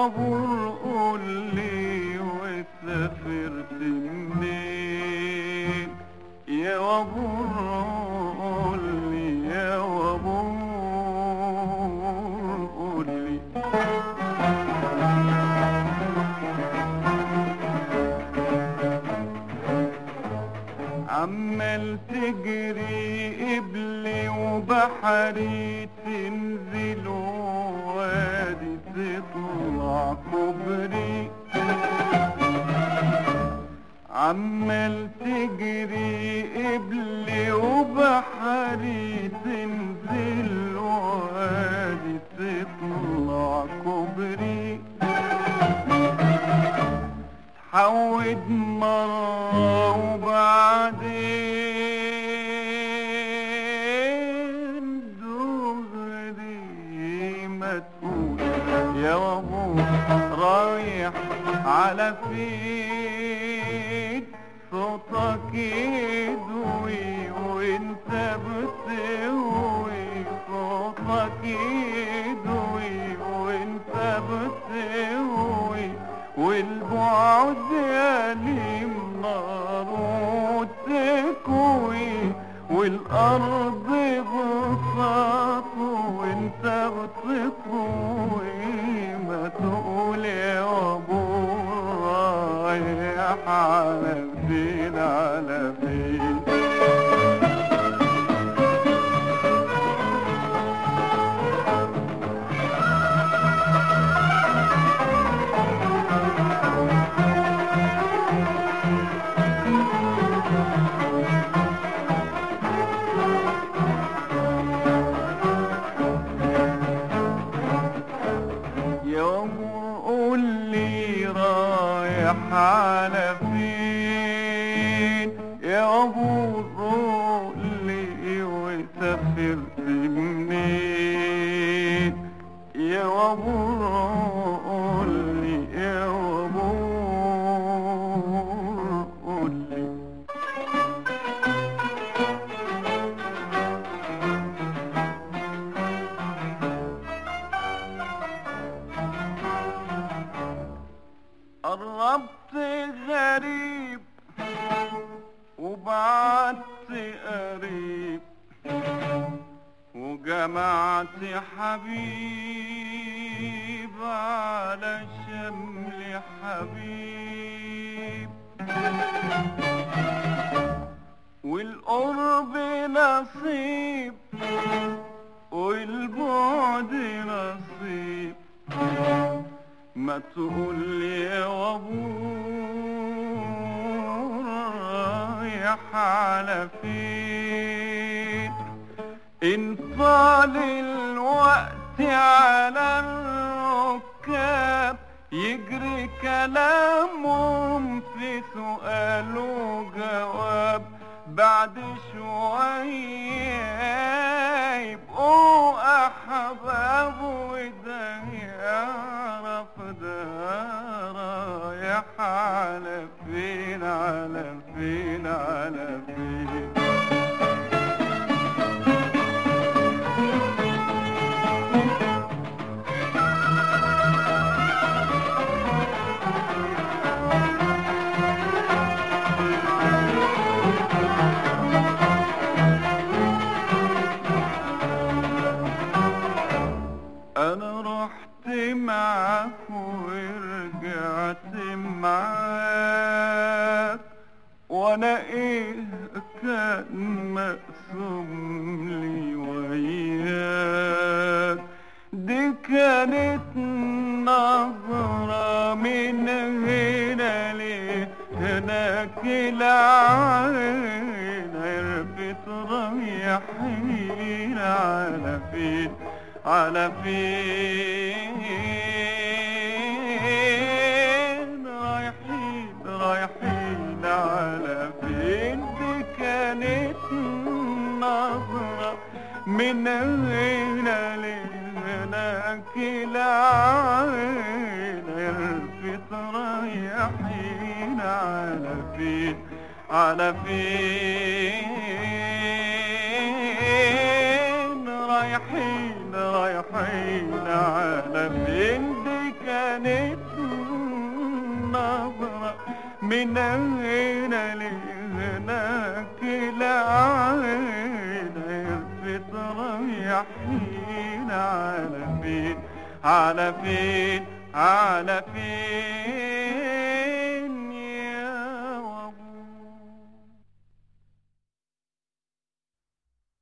وابور قول لي وسافرت منين يا وابور قول لي يا وابور قول لي عمال تجري قبلي وبحري تنزل وادي تطلع كوبري عمال تجري قبلي وبحري تنزل وادي تطلع كوبري حود مرة وبعدين دغري ما تقول يا وابو رايح على فين صوتك يدوي وانت بتهوي صوتك يدوي وانت بتهوي والبعد يليم نار وتكوي والارض بساط وانت بتطوي ما تقول يا ابو رايح على فين على فين يوم قول لي رايح على فين يا ابو قول لي وسافرت منين يا ابو قول لي يا ابو قول لي قربت غريب وبعدت قريب وجمعت حبيب على شمل حبيب والقرب نصيب والبعد نصيب ما تقول لي يا وابور رايح على فين ان طال الوقت على الركاب يجري كلامهم في سؤال وجواب بعد شوية يبقوا أحباب وده يعرف ده رايح على فين على فين على فين انا رحت معاك ورجعت معاك وانا ايه كان مقسوم لي وياك دي كانت نظرة من هنا لهناك العين عرفت رايحين على فين على فين رايحين رايحين على فين دي كانت نظرة من هنا لهناك العين عرفت رايحين على فين على فين رايحين رايحين على فين دي كانت كانت نظرة من هنا لهناك العين عرفت رايحين على فين على فين على فين